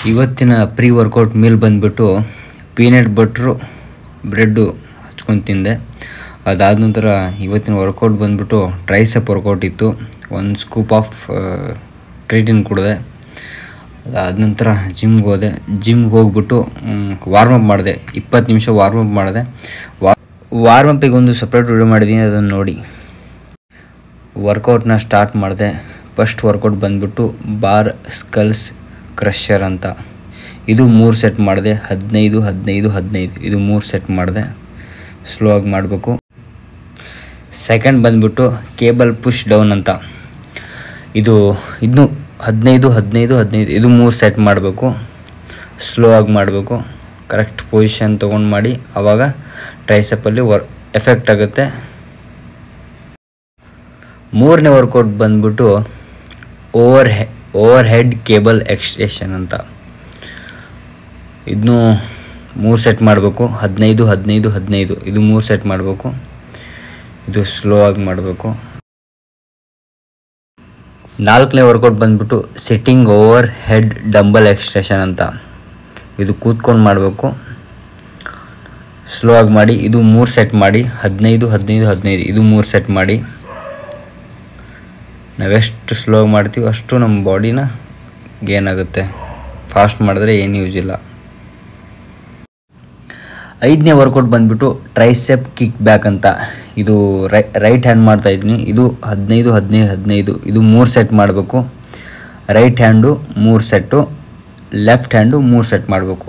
ಇವತ್ತಿನ pre workout meal ಬಂದುಬಿಟ್ಟು peanut butter bread ಹಚ್ಕೊಂಡು ತಿಂದೆ ಅದಾದ ನಂತರ ಇವತ್ತಿನ ವರ್ಕೌಟ್ ಬಂದುಬಿಟ್ಟು ಟ್ರೈಸಪ್ ವರ್ಕೌಟ್ ಇತ್ತು ಒಂದು ಸ್ಕೂಪ್ ಆಫ್ ಕ್ರೀಟಿನ್ ಕುಡಿದೆ ಅದಾದ ನಂತರ ಜಿಮ್ಗೆ ಹೋದೆ ಜಿಮ್ಗೆ ಹೋಗ್ಬಿಟ್ಟು ವಾರ್ಮ್ ಅಪ್ ಮಾಡಿದೆ ಇಪ್ಪತ್ತು ನಿಮಿಷ ವಾರ್ಮ್ ಅಪ್ ಮಾಡಿದೆ ವಾರ್ಮ್ ಅಪ್ಪಿಗೆ ಒಂದು ಸಪ್ರೇಟ್ ವಿಡಿಯೋ ಮಾಡಿದ್ದೀನಿ ಅದನ್ನು ನೋಡಿ ವರ್ಕೌಟ್ನ ಸ್ಟಾರ್ಟ್ ಮಾಡಿದೆ ಫಸ್ಟ್ ವರ್ಕೌಟ್ ಬಂದ್ಬಿಟ್ಟು ಬಾರ್ ಸ್ಕಲ್ಸ್ ಕ್ರಷರ್ ಅಂತ ಇದು ಮೂರು ಸೆಟ್ ಮಾಡಿದೆ ಹದಿನೈದು ಹದಿನೈದು ಹದಿನೈದು ಇದು ಮೂರು ಸೆಟ್ ಮಾಡಿದೆ ಸ್ಲೋ ಆಗಿ ಮಾಡಬೇಕು ಸೆಕೆಂಡ್ ಬಂದ್ಬಿಟ್ಟು ಕೇಬಲ್ ಪುಷ್ ಡೌನ್ ಅಂತ ಇದು ಇದನ್ನು ಹದಿನೈದು ಹದಿನೈದು ಹದಿನೈದು ಇದು ಮೂರು ಸೆಟ್ ಮಾಡಬೇಕು ಸ್ಲೋ ಆಗಿ ಮಾಡಬೇಕು ಕರೆಕ್ಟ್ ಪೊಸಿಷನ್ ತೊಗೊಂಡು ಮಾಡಿ ಆವಾಗ ಟ್ರೈಸಪ್ಪಲ್ಲಿ ವರ್ ಎಫೆಕ್ಟ್ ಆಗುತ್ತೆ ಮೂರನೇ ವರ್ಕೌಟ್ ಬಂದ್ಬಿಟ್ಟು ಓವರ್ ಹೆ ಓವರ್ ಹೆಡ್ ಕೇಬಲ್ ಎಕ್ಸ್ಟೇಷನ್ ಅಂತ ಇದನ್ನು ಮೂರು ಸೆಟ್ ಮಾಡಬೇಕು ಹದಿನೈದು ಹದಿನೈದು ಹದಿನೈದು ಇದು ಮೂರು ಸೆಟ್ ಮಾಡಬೇಕು ಇದು ಸ್ಲೋ ಆಗಿ ಮಾಡಬೇಕು ನಾಲ್ಕನೇ ವರ್ಕೌಟ್ ಬಂದ್ಬಿಟ್ಟು sitting over head dumbbell extension ಅಂತ ಇದು ಕೂತ್ಕೊಂಡು ಮಾಡಬೇಕು ಸ್ಲೋ ಆಗಿ ಮಾಡಿ ಇದು ಮೂರು ಸೆಟ್ ಮಾಡಿ ಹದಿನೈದು ಹದಿನೈದು ಹದಿನೈದು ಇದು ಮೂರು ಸೆಟ್ ಮಾಡಿ ನಾವೆಷ್ಟು ಸ್ಲೋ ಮಾಡ್ತೀವಿ ಅಷ್ಟು ನಮ್ಮ ಬಾಡಿನ ಗೇನ್ ಆಗುತ್ತೆ ಫಾಸ್ಟ್ ಮಾಡಿದ್ರೆ ಏನು ಯೂಸ್ ಇಲ್ಲ ಐದನೇ ವರ್ಕೌಟ್ ಬಂದ್ಬಿಟ್ಟು ಟ್ರೈಸೆಪ್ ಕಿಕ್ ಬ್ಯಾಕ್ ಅಂತ ಇದು ರೈ ರೈಟ್ ಹ್ಯಾಂಡ್ ಮಾಡ್ತಾ ಇದ್ದೀನಿ ಇದು ಹದಿನೈದು ಹದಿನೈದು ಹದಿನೈದು ಇದು ಮೂರು ಸೆಟ್ ಮಾಡಬೇಕು ರೈಟ್ ಹ್ಯಾಂಡು ಮೂರು ಸೆಟ್ಟು ಲೆಫ್ಟ್ ಹ್ಯಾಂಡು ಮೂರು ಸೆಟ್ ಮಾಡಬೇಕು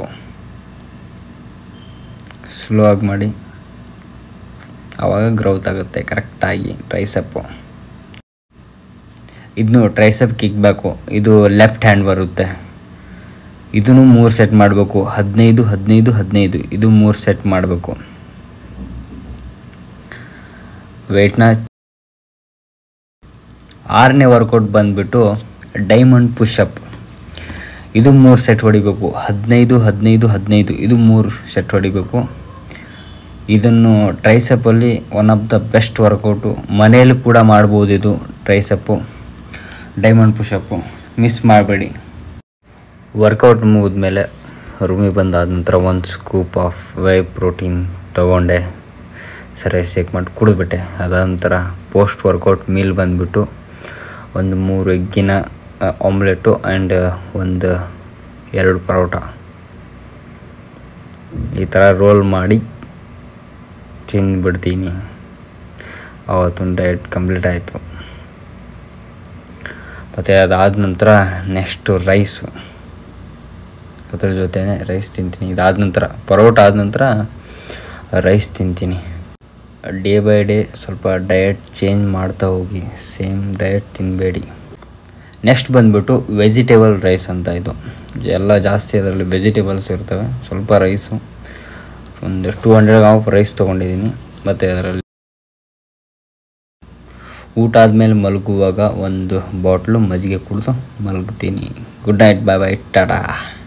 ಸ್ಲೋ ಆಗಿ ಮಾಡಿ ಆವಾಗ ಗ್ರೌತ್ ಆಗುತ್ತೆ ಕರೆಕ್ಟಾಗಿ ಟ್ರೈಸಪ್ಪು ಇದನ್ನು ಟ್ರೈಸಪ್ ಕಿಕ್ ಬ್ಯಾಕು ಇದು ಲೆಫ್ಟ್ ಹ್ಯಾಂಡ್ ಬರುತ್ತೆ ಇದನ್ನು ಮೂರು ಸೆಟ್ ಮಾಡಬೇಕು ಹದಿನೈದು ಹದಿನೈದು ಹದಿನೈದು ಇದು ಮೂರು ಸೆಟ್ ಮಾಡಬೇಕು ವೆಯ್ಟ್ನ ಆರನೇ ವರ್ಕೌಟ್ ಬಂದುಬಿಟ್ಟು ಡೈಮಂಡ್ ಪುಷಪ್ ಇದು ಮೂರು ಸೆಟ್ ಹೊಡಿಬೇಕು ಹದಿನೈದು ಹದಿನೈದು ಹದಿನೈದು ಇದು ಮೂರು ಸೆಟ್ ಹೊಡಿಬೇಕು ಇದನ್ನು ಟ್ರೈಸಪ್ಪಲ್ಲಿ one of the best workout ಮನೆಯಲ್ಲಿ ಕೂಡ ಮಾಡ್ಬೋದು ಇದು ಟ್ರೈಸಪ್ಪು ಡೈಮಂಡ್ ಪುಷಪ್ಪು ಮಿಸ್ ಮಾಡಬೇಡಿ ವರ್ಕೌಟ್ ಮುಗಿದ್ಮೇಲೆ ರೂಮಿಗೆ ಬಂದಾದ ನಂತರ ಒಂದು ಸ್ಕೂಪ್ ಆಫ್ ವೈ ಪ್ರೋಟೀನ್ ತೊಗೊಂಡೆ ಸರಿ ಶೇಕ್ ಮಾಡಿ ಕುಡಿದ್ಬಿಟ್ಟೆ ಅದಾದ ನಂತರ ಪೋಸ್ಟ್ ವರ್ಕೌಟ್ ಮೀಲ್ ಬಂದುಬಿಟ್ಟು ಒಂದು ಮೂರು ಎಗ್ಗಿನ ಆಮ್ಲೆಟು ಆ್ಯಂಡ್ ಒಂದು ಎರಡು ಪರೋಟ ಈ ಥರ ರೋಲ್ ಮಾಡಿ ತಿಂದ್ಬಿಡ್ತೀನಿ ಅವತ್ತೊಂದು ಡಯಟ್ ಕಂಪ್ಲೀಟ್ ಆಯಿತು ಮತ್ತು ಅದಾದ ನಂತರ ನೆಕ್ಸ್ಟು ರೈಸು ಅದ್ರ ಜೊತೆನೇ ರೈಸ್ ತಿಂತೀನಿ ಇದಾದ ನಂತರ ಪರೋಟ ಆದ ನಂತರ ರೈಸ್ ತಿಂತೀನಿ ಡೇ ಬೈ ಡೇ ಸ್ವಲ್ಪ ಡಯಟ್ ಚೇಂಜ್ ಮಾಡ್ತಾ ಹೋಗಿ ಸೇಮ್ ಡಯಟ್ ತಿನ್ನಬೇಡಿ ನೆಕ್ಸ್ಟ್ ಬಂದುಬಿಟ್ಟು ವೆಜಿಟೇಬಲ್ ರೈಸ್ ಅಂತ ಇದು ಎಲ್ಲ ಜಾಸ್ತಿ ಅದರಲ್ಲಿ ವೆಜಿಟೇಬಲ್ಸ್ ಇರ್ತವೆ ಸ್ವಲ್ಪ ರೈಸು ಒಂದು ಟೂ ಹಂಡ್ರೆಡ್ ಆಫ್ ರೈಸ್ ತೊಗೊಂಡಿದ್ದೀನಿ ಮತ್ತು ಅದರಲ್ಲಿ ಊಟ ಆದಮೇಲೆ ಮಲಗುವಾಗ ಒಂದು ಬಾಟ್ಲು ಮಜ್ಜಿಗೆ ಕುಡಿದು ಮಲಗ್ತೀನಿ good night bye bye Tata